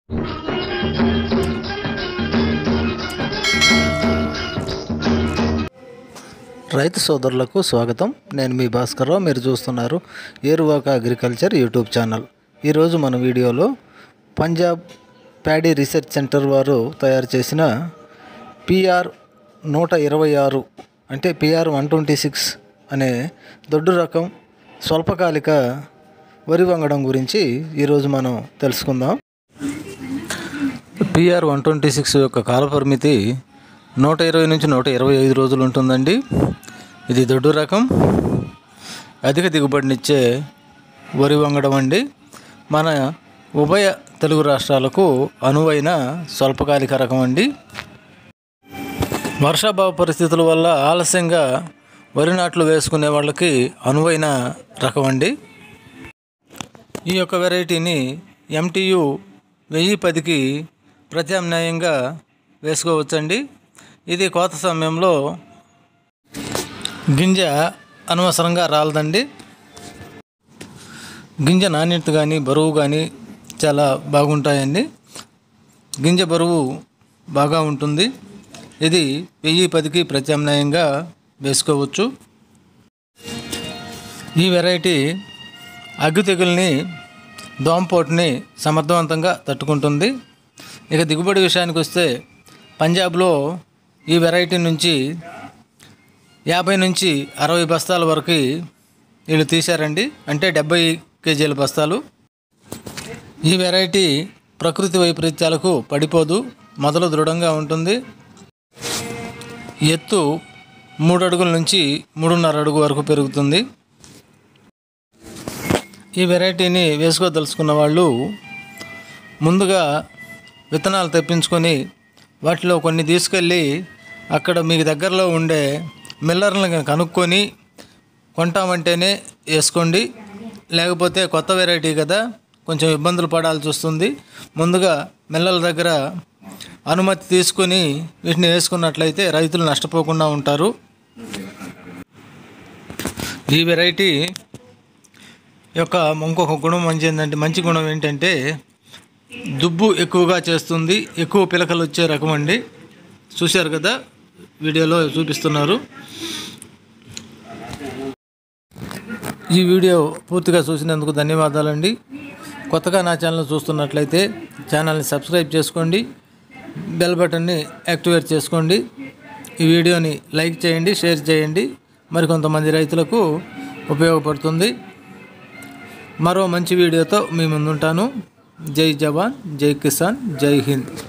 రైతు సోదరులకు స్వాగతం నేను మీ భాస్కర్రావు మీరు చూస్తున్నారు ఏరువాక అగ్రికల్చర్ యూట్యూబ్ ఛానల్ ఈరోజు మన వీడియోలో పంజాబ్ ప్యాడీ రీసెర్చ్ సెంటర్ వారు తయారు చేసిన పిఆర్ నూట ఇరవై ఆరు అంటే పిఆర్ వన్ ట్వంటీ సిక్స్ అనే దొడ్డు రకం స్వల్పకాలిక వరి వంగడం గురించి ఈరోజు మనం తెలుసుకుందాం పిఆర్ వన్ ట్వంటీ సిక్స్ యొక్క కాలపరిమితి నూట ఇరవై నుంచి నూట ఇరవై ఐదు రోజులు ఉంటుందండి ఇది దొడ్డు రకం అధిక దిగుబడినిచ్చే వరి వంగడం అండి మన ఉభయ తెలుగు రాష్ట్రాలకు అనువైన స్వల్పకాలిక రకం అండి వర్షాభావ పరిస్థితుల వల్ల ఆలస్యంగా వరి నాట్లు వేసుకునే వాళ్ళకి అనువైన రకం అండి ఈ యొక్క వెరైటీని ఎంటీయు వెయ్యి పదికి ప్రత్యామ్నాయంగా వేసుకోవచ్చండి ఇది కోత సమయంలో గింజ అనవసరంగా రాలదండి గింజ నాణ్యత కానీ బరువు కానీ చాలా బాగుంటాయండి గింజ బరువు బాగా ఉంటుంది ఇది వెయ్యి పదికి ప్రత్యామ్నాయంగా వేసుకోవచ్చు ఈ వెరైటీ అగ్గి తెగుల్ని దోమపోటుని సమర్థవంతంగా తట్టుకుంటుంది ఇక దిగుబడి విషయానికి వస్తే పంజాబ్లో ఈ వెరైటీ నుంచి యాభై నుంచి అరవై బస్తాల వరకు వీళ్ళు తీశారండి అంటే డెబ్బై కేజీల బస్తాలు ఈ వెరైటీ ప్రకృతి వైపరీత్యాలకు పడిపోదు మొదలు దృఢంగా ఉంటుంది ఎత్తు మూడు అడుగుల నుంచి మూడున్నర అడుగు వరకు పెరుగుతుంది ఈ వెరైటీని వేసుకోదలుచుకున్న వాళ్ళు ముందుగా విత్తనాలు తెప్పించుకొని వాటిలో కొన్ని తీసుకెళ్ళి అక్కడ మీకు దగ్గరలో ఉండే మిల్లర్లను కనుక్కొని కొంటామంటేనే వేసుకోండి లేకపోతే కొత్త వెరైటీ కదా కొంచెం ఇబ్బందులు పడాల్సి వస్తుంది ముందుగా మిల్లల దగ్గర అనుమతి తీసుకొని వీటిని వేసుకున్నట్లయితే రైతులు నష్టపోకుండా ఉంటారు ఈ వెరైటీ యొక్క ఇంకొక గుణం మంచి ఏంటంటే మంచి గుణం ఏంటంటే దుబ్బు ఎక్కువగా చేస్తుంది ఎక్కువ పిలకలు వచ్చే రకం అండి చూశారు కదా వీడియోలో చూపిస్తున్నారు ఈ వీడియో పూర్తిగా చూసినందుకు ధన్యవాదాలండి కొత్తగా నా ఛానల్ చూస్తున్నట్లయితే ఛానల్ని సబ్స్క్రైబ్ చేసుకోండి బెల్ బటన్ని యాక్టివేట్ చేసుకోండి ఈ వీడియోని లైక్ చేయండి షేర్ చేయండి మరికొంతమంది రైతులకు ఉపయోగపడుతుంది మరో మంచి వీడియోతో మీ ముందుంటాను జై జవాన్ జై కిసాన్ జై హింద్